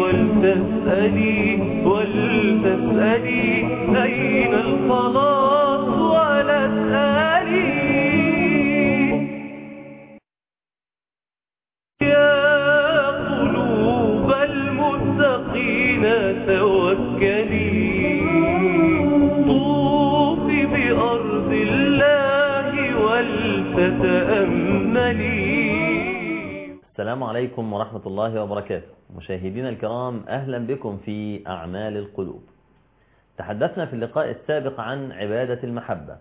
ولتسألي ولتسألي أين الخلاص ولا تسألي يا قلوب المتقين توكلي طوفي بأرض الله ولتتأملي السلام عليكم ورحمة الله وبركاته مشاهدينا الكرام أهلا بكم في أعمال القلوب تحدثنا في اللقاء السابق عن عبادة المحبة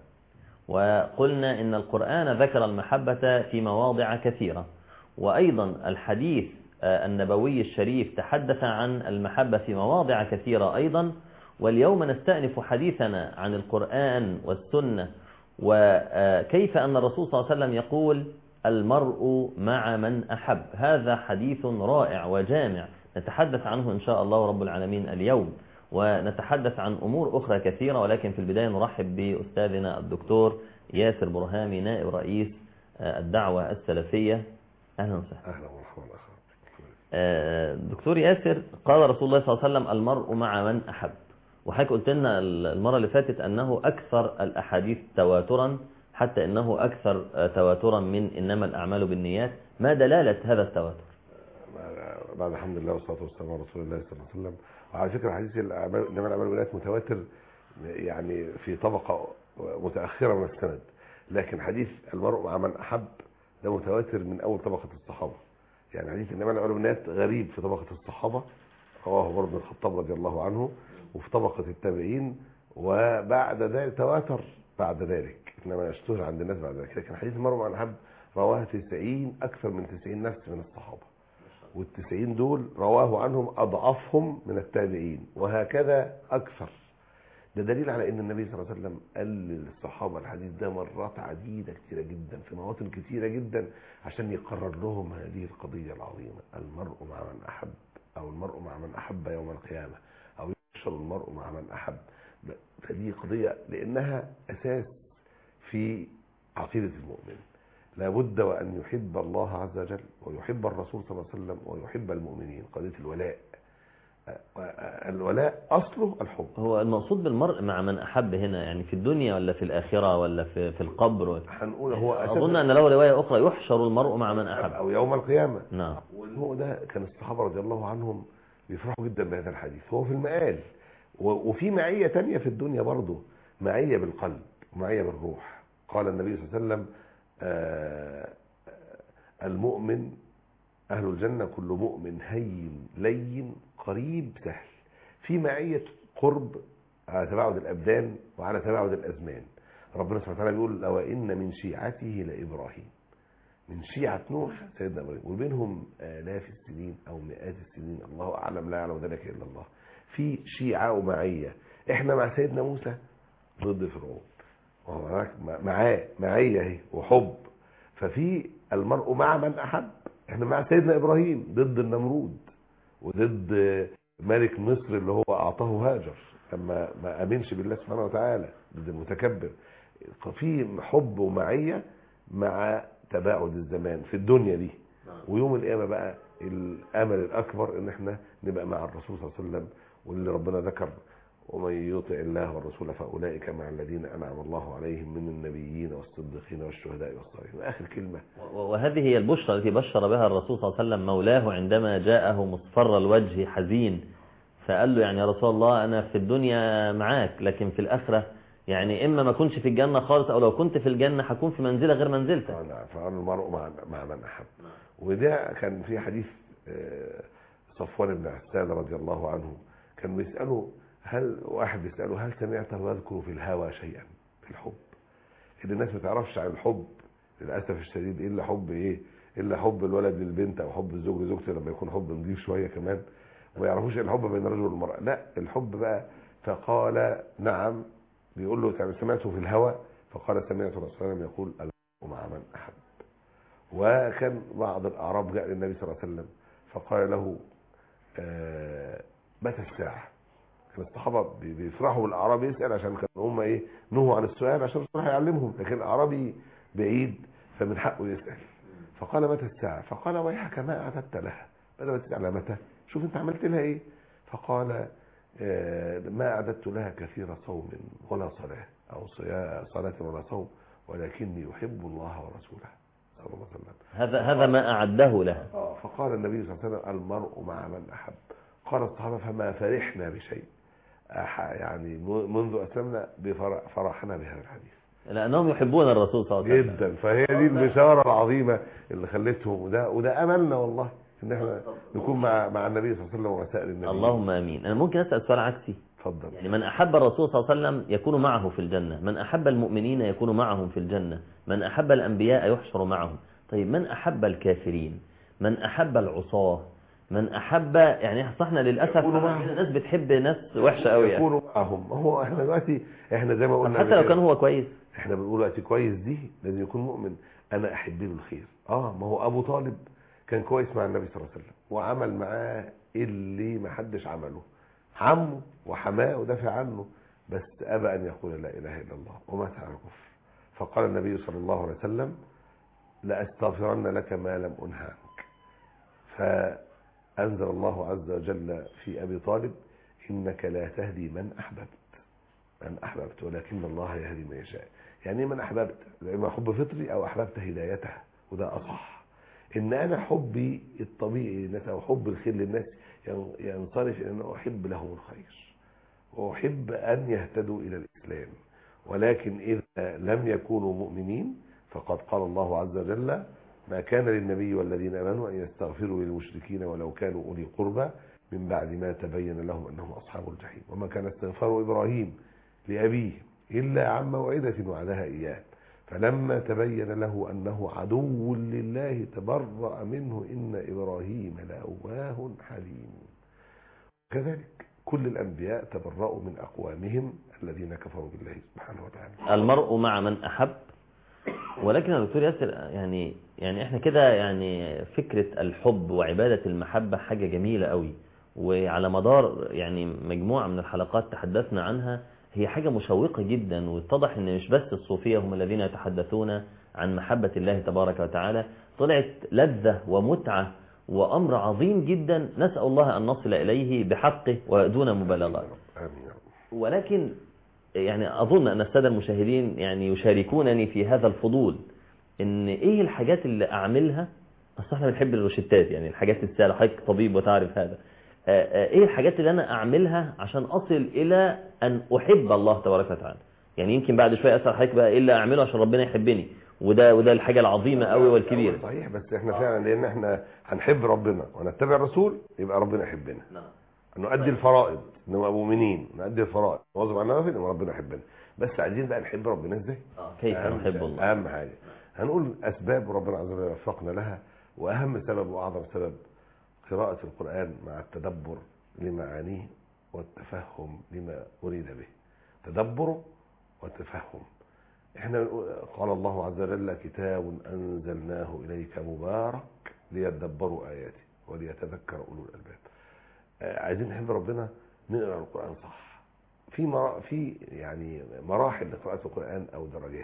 وقلنا إن القرآن ذكر المحبة في مواضع كثيرة وأيضا الحديث النبوي الشريف تحدث عن المحبة في مواضع كثيرة أيضا واليوم نستأنف حديثنا عن القرآن والسنة وكيف أن الرسول صلى الله عليه وسلم يقول المرء مع من أحب هذا حديث رائع وجامع نتحدث عنه إن شاء الله رب العالمين اليوم ونتحدث عن أمور أخرى كثيرة ولكن في البداية نرحب بأستاذنا الدكتور ياسر برهامي نائب رئيس الدعوة السلفية أهلا وسهلا أهلا ومرحبا آه، دكتور ياسر قال رسول الله صلى الله عليه وسلم المرء مع من أحب وحضرتك قلت لنا المرة اللي فاتت أنه أكثر الأحاديث تواترا حتى أنه أكثر تواترا من إنما الأعمال بالنيات ما دلالة هذا التواتر بعد الحمد لله والصلاة والسلام على رسول الله صلى الله عليه وسلم وعلى فكرة حديث الأعمال إنما الأعمال بالنيات متواتر يعني في طبقة متأخرة من السند لكن حديث المرء مع من أحب ده متواتر من أول طبقة الصحابة يعني حديث إنما الأعمال بالنيات غريب في طبقة الصحابة رواه عمر بن الخطاب رضي الله عنه وفي طبقة التابعين وبعد ذلك تواتر بعد ذلك إنما اشتهر عند الناس بعد ذلك لكن حديث المرء مع الأحب رواه 90 أكثر من 90 نفس من الصحابة والتسعين دول رواه عنهم أضعفهم من التابعين وهكذا أكثر ده دليل على أن النبي صلى الله عليه وسلم قال للصحابة الحديث ده مرات عديدة كثيرة جدا في مواطن كثيرة جدا عشان يقرر لهم هذه القضية العظيمة المرء مع من أحب أو المرء مع من أحب يوم القيامة أو يحشر المرء مع من أحب فدي قضية لأنها أساس في عقيدة المؤمن لابد وأن يحب الله عز وجل ويحب الرسول صلى الله عليه وسلم ويحب المؤمنين قضية الولاء الولاء أصله الحب هو المقصود بالمرء مع من أحب هنا يعني في الدنيا ولا في الآخرة ولا في, في القبر هنقول هو أظن أن له رواية أخرى يحشر المرء مع من أحب أو يوم القيامة نعم هو ده كان الصحابة رضي الله عنهم بيفرحوا جدا بهذا الحديث هو في المقال وفي معية تانية في الدنيا برضه معية بالقلب ومعية بالروح قال النبي صلى الله عليه وسلم آه المؤمن أهل الجنة كل مؤمن هين لين قريب سهل في معية قرب على تباعد الأبدان وعلى تباعد الأزمان ربنا سبحانه وتعالى بيقول لو إن من شيعته لإبراهيم من شيعة نوح سيدنا إبراهيم وبينهم آلاف السنين أو مئات السنين الله أعلم لا يعلم ذلك إلا الله في شيعة ومعية إحنا مع سيدنا موسى ضد فرعون وهو معاه معية اهي وحب ففي المرء مع من أحب احنا مع سيدنا إبراهيم ضد النمرود وضد ملك مصر اللي هو أعطاه هاجر لما ما أمنش بالله سبحانه وتعالى ضد المتكبر في حب ومعية مع تباعد الزمان في الدنيا دي ويوم القيامة بقى الأمل الأكبر إن احنا نبقى مع الرسول صلى الله عليه وسلم واللي ربنا ذكر ومن يطع الله والرسول فأولئك مع الذين أنعم الله عليهم من النبيين والصديقين والشهداء والصالحين آخر كلمة وهذه هي البشرى التي بشر بها الرسول صلى الله عليه وسلم مولاه عندما جاءه مصفر الوجه حزين فقال له يعني يا رسول الله أنا في الدنيا معاك لكن في الآخرة يعني إما ما كنتش في الجنة خالص أو لو كنت في الجنة هكون في منزلة غير منزلتك فقال المرء مع, مع من أحب وده كان في حديث صفوان بن عسال رضي الله عنه كان بيسأله هل واحد بيسأله هل سمعته يذكر في الهوى شيئا في الحب ان الناس ما تعرفش عن الحب للأسف الشديد إلا حب إيه إلا حب الولد للبنت أو حب الزوج لزوجته لما يكون حب نضيف شوية كمان وما يعرفوش الحب بين الرجل والمرأة لا الحب بقى فقال نعم بيقول له سمعته في الهوى فقال سمعت الرسول صلى الله عليه وسلم يقول المرء مع من أحب وكان بعض الأعراب جاء للنبي صلى الله عليه وسلم فقال له آه متى الساعة كان الصحابة بيفرحوا بالأعرابي يسأل عشان كانوا هم إيه نهوا عن السؤال عشان الصراحة يعلمهم لكن الأعرابي بعيد فمن حقه يسأل فقال متى الساعة فقال ويحك ما أعددت لها بدل ما تسأل متى شوف انت عملت لها ايه فقال آه، ما اعددت لها كثير صوم ولا صلاه او صيا- صلاه ولا صوم ولكني احب الله ورسوله صلى الله عليه وسلم هذا هذا ما أعده لها فقال النبي صلى الله عليه وسلم المرء مع من أحب قال الصحابة فما فرحنا بشيء أح- يعني م- منذ أسلمنا بفرح- فرحنا بهذا الحديث لأنهم يحبون الرسول صلى الله عليه وسلم جدا فهي دي البشارة العظيمة اللي خلتهم وده وده أملنا والله إن احنا نكون مع مع النبي صلى الله عليه وسلم وسائر النبي اللهم امين انا ممكن اسال سؤال عكسي اتفضل يعني من احب الرسول صلى الله عليه وسلم يكون معه في الجنه من احب المؤمنين يكون معهم في الجنه من احب الانبياء يحشر معهم طيب من احب الكافرين من احب العصاه من احب يعني احنا للاسف يكون معهم. الناس بتحب ناس وحشه قوي يعني. يكونوا معهم هو احنا دلوقتي احنا زي ما طب قلنا حتى قبل لو كده. كان هو كويس احنا بنقول دلوقتي كويس دي لازم يكون مؤمن انا احب له الخير اه ما هو ابو طالب كان كويس مع النبي صلى الله عليه وسلم وعمل معاه اللي ما حدش عمله عمه وحماه ودافع عنه بس ابى ان يقول لا اله الا الله ومات على الكفر فقال النبي صلى الله عليه وسلم لاستغفرن لك ما لم انه عنك فانزل الله عز وجل في ابي طالب انك لا تهدي من احببت من أحببت ولكن الله يهدي من يشاء يعني إيه من أحببت إما حب فطري أو أحببت هدايته وده أصح إن أنا حبي الطبيعي للناس أو حب الخير للناس ين- ينصرف إلى أن أحب لهم الخير وأحب أن يهتدوا إلى الإسلام ولكن إذا لم يكونوا مؤمنين فقد قال الله عز وجل ما كان للنبي والذين آمنوا أن يستغفروا للمشركين ولو كانوا أولي قربى من بعد ما تبين لهم أنهم أصحاب الجحيم وما كان استغفار إبراهيم لأبيه إلا عن موعدة وعدها إياه فلما تبين له أنه عدو لله تبرأ منه إن إبراهيم لأواه حليم كذلك كل الأنبياء تبرأوا من أقوامهم الذين كفروا بالله سبحانه وتعالى المرء مع من احب ولكن يا دكتور ياسر يعني يعني احنا كده يعني فكره الحب وعباده المحبه حاجه جميله قوي وعلى مدار يعني مجموعه من الحلقات تحدثنا عنها هي حاجه مشوقه جدا واتضح ان مش بس الصوفيه هم الذين يتحدثون عن محبه الله تبارك وتعالى طلعت لذه ومتعه وامر عظيم جدا نسال الله ان نصل اليه بحقه ودون مبالغات آمين يا رب. ولكن يعني أظن أن السادة المشاهدين يعني يشاركونني في هذا الفضول إن إيه الحاجات اللي أعملها أصل إحنا بنحب الروشتات يعني الحاجات السهلة حضرتك طبيب وتعرف هذا آه، آه، إيه الحاجات اللي أنا أعملها عشان أصل إلى أن أحب الله تبارك وتعالى يعني يمكن بعد شوية أسأل حضرتك بقى إيه اللي أعمله عشان ربنا يحبني وده وده الحاجة العظيمة قوي والكبيرة صحيح بس احنا فعلا لان احنا هنحب ربنا ونتبع الرسول يبقى ربنا يحبنا نؤدي الفرائض نبقى مؤمنين نؤدي الفرائض نواظب على النوافل يبقى ربنا يحبنا بس عايزين بقى نحب ربنا ازاي كيف أهم نحب شيء- الله اهم حاجه هنقول اسباب ربنا عز وجل وفقنا لها واهم سبب واعظم سبب قراءه القران مع التدبر لمعانيه والتفهم لما اريد به تدبره وتفهم احنا قال الله عز وجل كتاب انزلناه اليك مبارك ليدبروا اياته وليتذكر اولو الالباب آه، عايزين نحب ربنا نقرا القران صح في مرا في يعني مراحل لقراءه القران او درجات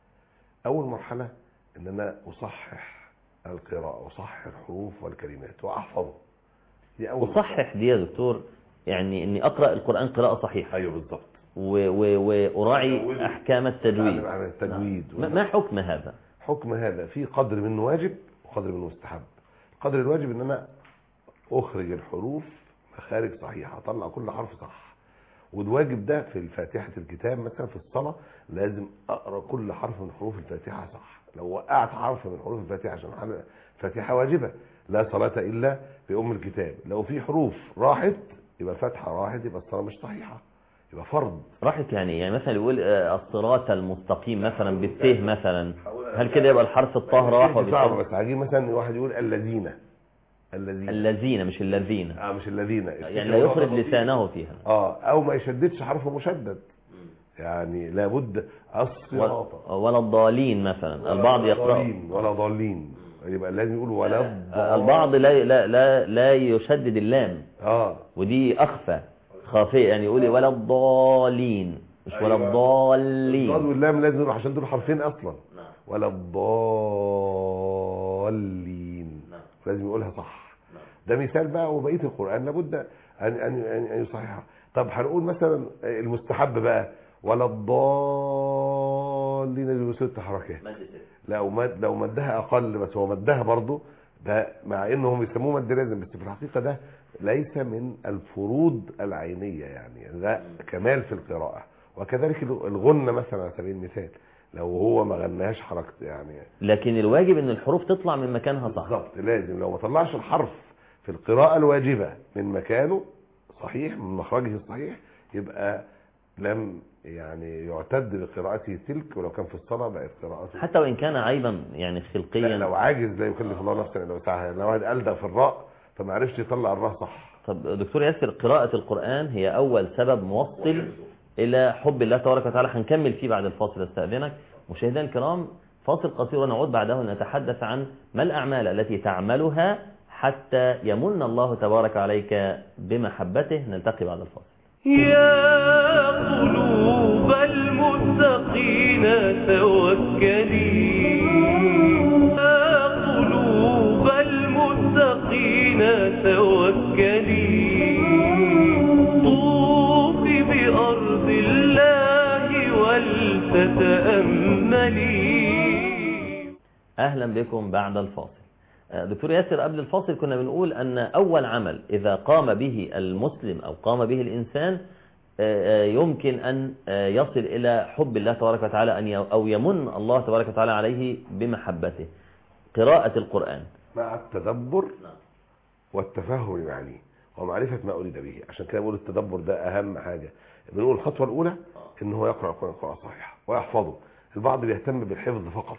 اول مرحله ان انا اصحح القراءه اصحح الحروف والكلمات واحفظه دي اول وصحح دي يا دكتور يعني إني أقرأ القرآن قراءة صحيحة ايوه بالظبط و- و- وأراعي أحكام التجويد أتعلم عن التجويد ما ما حكم هذا حكم هذا في قدر منه واجب وقدر منه مستحب قدر الواجب ان انا اخرج الحروف مخارج صحيحه اطلع كل حرف صح والواجب ده في فاتحه الكتاب مثلا في الصلاه لازم اقرا كل حرف من حروف الفاتحه صح لو وقعت حرف من حروف الفاتحه عشان حرف- الفاتحه واجبه لا صلاه الا بام الكتاب لو في حروف راحت يبقى الفاتحه راحت يبقى الصلاه مش صحيحه يبقى فرض راحت يعني يعني مثلا يقول آه، الصراط المستقيم مثلا بالته مثلا هل كده يبقى الحرف الطه راح صعب وبالته بس عايزين مثلا واحد يقول الذين الذين الذين مش الذين اه مش الذين يعني لا يخرج لسانه فيها اه او ما يشددش حرف مشدد يعني لابد الصراط ولا- ولا الضالين مثلا البعض يقرأ ضالين ولا ضالين يبقى لازم يقول ولا آه، البعض لا لا لا, لا يشدد اللام اه ودي أخفى خافية يعني يقول ولا الضالين مش ولا أيوة. الضالين الضاد واللام لازم يروح عشان دول حرفين اصلا ولا الضالين لازم يقولها صح ده مثال بقى وبقيه القران لابد ان ان ان, أن يصححها طب هنقول مثلا المستحب بقى ولا الضالين دي ست حركات لو مد لو مدها اقل بس هو مدها برضه ده مع انهم يسموه مد لازم بس في الحقيقه ده ليس من الفروض العينيه يعني ده كمال في القراءه وكذلك الغنه مثلا على سبيل المثال لو هو ما غناش حركه يعني لكن الواجب ان الحروف تطلع من مكانها صح بالظبط لازم لو ما طلعش الحرف في القراءه الواجبه من مكانه صحيح من مخرجه الصحيح يبقى لم يعني يعتد بقراءته تلك ولو كان في الصلاه بقت قراءته حتى وان كان عيبا يعني لا خلقيا لو عاجز لا يكلف الله نفسا الا وسعها لو واحد ألدغ في الراء فما عرفش يطلع الراء صح طب دكتور ياسر قراءة القرآن هي أول سبب موصل إلى حب الله تبارك وتعالى هنكمل فيه بعد الفاصل استأذنك مشاهدينا الكرام فاصل قصير ونعود بعده نتحدث عن ما الأعمال التي تعملها حتى يمن الله تبارك عليك بمحبته نلتقي بعد الفاصل يا قلوب المتقين توكلي يا قلوب المتقين توكلي طوفي بأرض الله ولتتأملي أهلا بكم بعد الفاصل آه، دكتور ياسر قبل الفاصل كنا بنقول أن أول عمل إذا قام به المسلم أو قام به الإنسان آه، آه، يمكن أن آه، يصل إلى حب الله تبارك وتعالى أن ي- أو يمن الله تبارك وتعالى عليه بمحبته قراءة القرآن مع التدبر والتفهم يعني ومعرفة ما أريد به عشان كده بقول التدبر ده أهم حاجة بنقول الخطوة الأولى إن هو يقرأ القرآن قراءة صحيحة ويحفظه البعض بيهتم بالحفظ فقط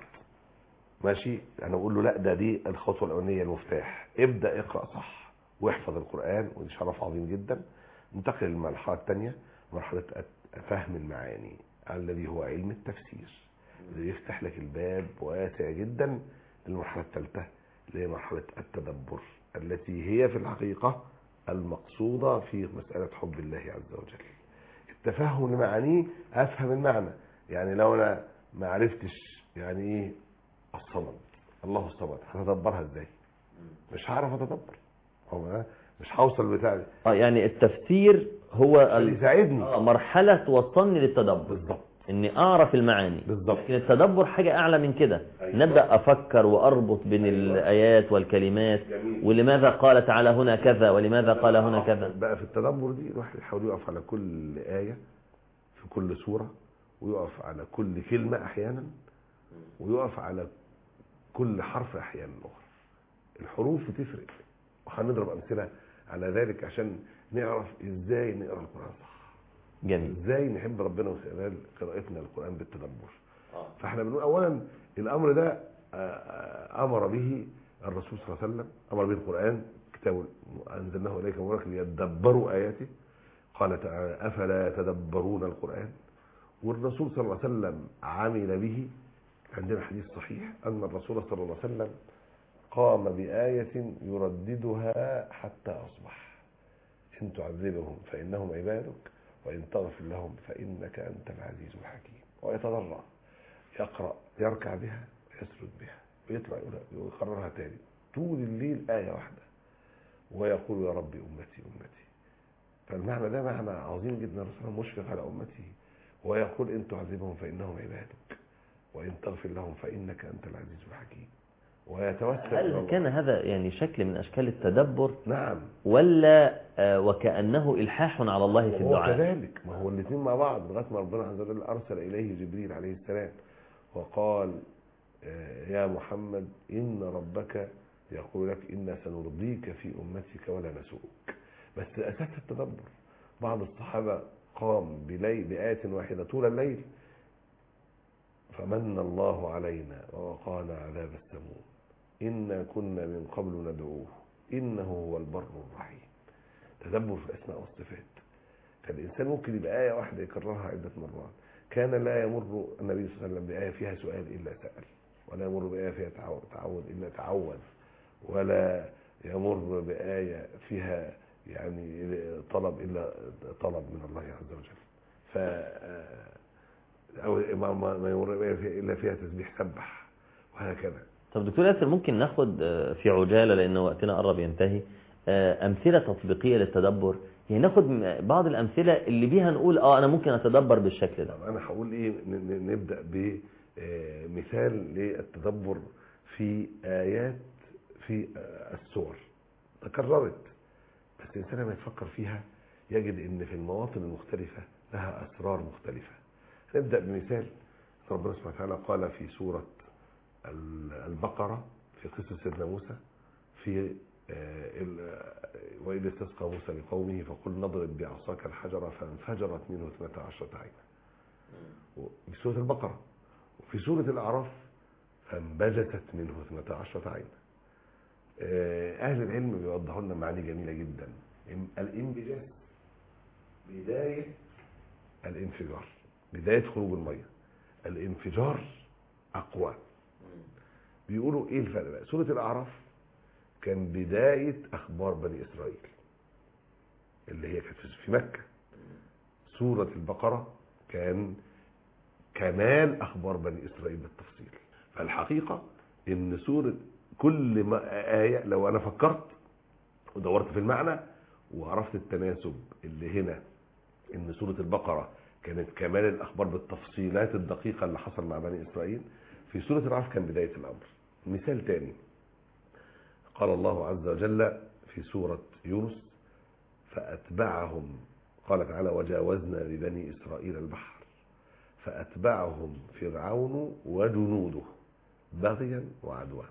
ماشي أنا بقول له لا ده دي الخطوة الأولانية المفتاح ابدأ اقرأ صح واحفظ القرآن ودي شرف عظيم جدا انتقل للمرحلة الثانية مرحلة فهم المعاني الذي هو علم التفسير اللي يفتح لك الباب واسع جدا للمرحلة الثالثة اللي هي مرحلة التدبر التي هي في الحقيقة المقصودة في مسألة حب الله عز وجل التفهم لمعانيه أفهم المعنى يعني لو أنا ما عرفتش يعني إيه الصمد الله الصمد هتدبرها إزاي مش هعرف أتدبر هو أنا مش هوصل بتاع دي آه، يعني التفسير هو اللي ال- يساعدني آه، مرحلة توصلني للتدبر بالظبط اني اعرف المعاني بالظبط. لكن التدبر حاجة اعلى من كده أيوة. نبدأ افكر واربط بين أيوة. الايات والكلمات جميل. ولماذا قال تعالى هنا كذا ولماذا قال هنا كذا بقى في التدبر دي الواحد يحاول يقف على كل آية في كل سورة ويقف على كل كلمة أحيانا ويقف على كل حرف أحيانا أخرى الحروف بتفرق وهنضرب أمثلة على ذلك عشان نعرف إزاي نقرأ القرآن صح جميل إزاي نحب ربنا من خلال قراءتنا للقرآن بالتدبر فاحنا بنقول أولا الأمر ده آه، آه، أمر به الرسول صلى الله عليه وسلم أمر به القرآن كتاب أنزلناه إليك مبارك ليدبروا آياته قال تعالى أفلا يتدبرون القرآن والرسول صلى الله عليه وسلم عمل به عندنا حديث صحيح أن الرسول صلى الله عليه وسلم قام بآية يرددها حتى أصبح إن تعذبهم فإنهم عبادك وإن تغفر لهم فإنك أنت العزيز الحكيم ويتضرع يقرأ يركع بها يسجد بها ويطلع يقولها- ويكررها تاني طول الليل آية واحدة ويقول يا ربي أمتي أمتي فالمعنى ده معنى عظيم جدا الرسول مشفق على أمته ويقول إن تعذبهم فإنهم عبادك وإن تغفر لهم فإنك أنت العزيز الحكيم ويتوسل إلى هل الله. كان هذا يعني شكل من اشكال التدبر نعم ولا آه، وكأنه الحاح على الله في وهو الدعاء كذلك ما هو الاثنين مع بعض لغايه ما ربنا عز وجل ارسل اليه جبريل عليه السلام وقال آه، يا محمد ان ربك يقول لك انا سنرضيك في امتك ولا نسوءك بس اساس التدبر بعض الصحابه قام بليل بآية واحدة طول الليل فمن الله علينا ووقانا عذاب السموم إنا كنا من قبل ندعوه إنه هو البر الرحيم تدبر في الأسماء والصفات فالإنسان ممكن يبقى آية واحدة يكررها عدة مرات كان لا يمر النبي صلى الله عليه وسلم بآية فيها سؤال إلا سأل ولا يمر بآية فيها تعو- تعوذ إلا تعوذ ولا يمر بآية فيها يعني طلب إلا طلب من الله عز وجل ف أو ما, ما, ما يمر بآية فيها إلا فيها تسبيح سبح وهكذا طب دكتور ياسر ممكن ناخد آه، في عجالة لأن وقتنا قرب ينتهي آه، أمثلة تطبيقية للتدبر يعني ناخد م- بعض الأمثلة اللي بيها نقول اه أنا ممكن أتدبر بالشكل ده طب انا هقول ايه ن- ن- نبدا بمثال للتدبر في ايات في آه، السور تكررت بس الانسان لما يتفكر فيها يجد ان في المواطن المختلفه لها اسرار مختلفه نبدا بمثال ربنا سبحانه وتعالى قال في سوره ال- البقره في قصه سيدنا موسى في آه، ال- آه، وإذ استسقى موسى لقومه فقل نضرب بعصاك الحجر فانفجرت منه اثنتا عشرة عينا في سورة البقرة وفي سورة الأعراف فانبجست منه اثنتا عشرة عينا آه، أهل العلم بيوضحوا لنا معاني جميلة جدا إم- الانبجاس بداية الانفجار بداية خروج المية الانفجار أقوى بيقولوا إيه الفرق بقى سورة الأعراف كان بداية أخبار بني إسرائيل اللي هي كانت في مكة سورة البقرة كان كمال أخبار بني إسرائيل بالتفصيل فالحقيقة إن سورة كل ما آية لو أنا فكرت ودورت في المعنى وعرفت التناسب اللي هنا إن سورة البقرة كانت كمال الأخبار بالتفصيلات الدقيقة اللي حصل مع بني إسرائيل في سورة العرف كان بداية الأمر مثال تاني قال الله عز وجل في سورة يونس فأتبعهم قال تعالى وجاوزنا ببني إسرائيل البحر فأتبعهم فرعون وجنوده بغيا وعدوا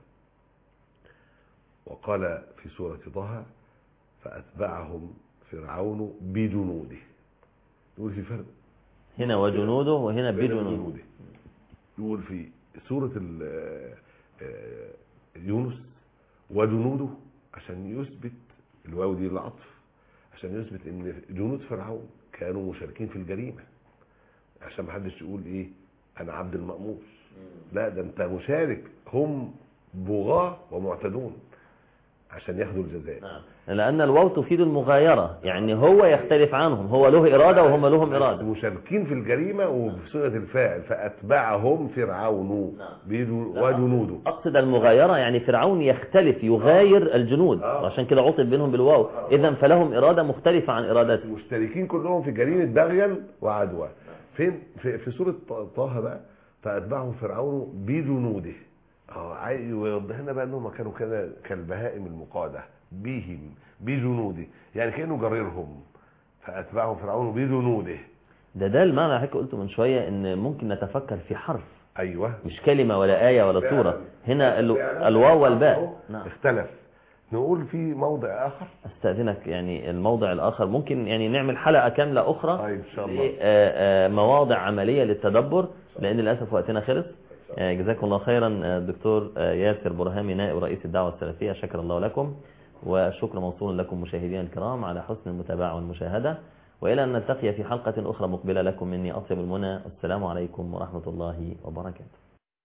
وقال في سورة طه فأتبعهم فرعون بجنوده يقول في فرق هنا وجنوده وهنا بين بجنوده جنوده يقول في سورة ال- آه، يونس وجنوده عشان يثبت الواو دي العطف عشان يثبت ان جنود فرعون كانوا مشاركين في الجريمة عشان ما حدش يقول ايه انا عبد المأمور لا ده انت مشارك هم بغاة ومعتدون عشان ياخدوا الجزاء نعم. لأن الواو تفيد المغايرة يعني هو يختلف عنهم هو له إرادة وهم لهم إرادة مشاركين في الجريمة وفي صيغة الفاعل فأتبعهم فرعون نعم. بجنو- وجنوده أقصد المغايرة يعني فرعون يختلف يغاير الجنود آه. عشان كده عطب بينهم بالواو إذا فلهم إرادة مختلفة عن إرادته مشتركين كلهم في جريمة بغيا وعدوى فين في, في سورة طه بقى فأتبعهم فرعون بجنوده اه عايز يوضح لنا بقى انهم كانوا كده كالبهائم المقادة بهم بجنوده يعني كانوا جريرهم فأتبعهم فرعون بجنوده ده ده المعنى اللي حضرتك قلته من شوية إن ممكن نتفكر في حرف ايوه مش كلمة ولا آية ولا سورة هنا ال- الواو والباء نعم اختلف نقول في موضع اخر استاذنك يعني الموضع الاخر ممكن يعني نعمل حلقه كامله اخرى طيب ان شاء الله ل- آه، آه، مواضع عمليه للتدبر لان للاسف وقتنا خلص آه، جزاكم الله خيرا آه، الدكتور آه، ياسر برهامي نائب رئيس الدعوه السلفيه شكر الله لكم والشكر موصول لكم مشاهدينا الكرام على حسن المتابعه والمشاهده والى ان نلتقي في حلقه اخرى مقبله لكم مني اطيب المنى السلام عليكم ورحمه الله وبركاته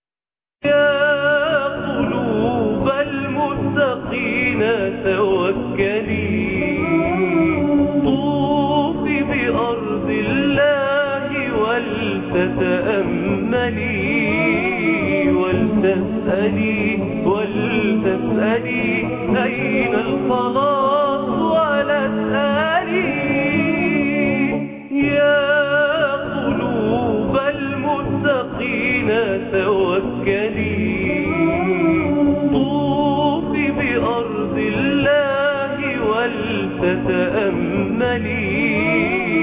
يا قلوب المتقين توكلي طوفي بأرض الله ولتتأملي ولتسألي ولتسألي أين الخلاص ولا تسألي يا قلوب المتقين توكلي طوفي بأرض الله ولتتأملي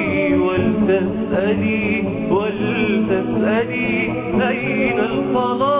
ولتسألي ولتسألي أين الخلاص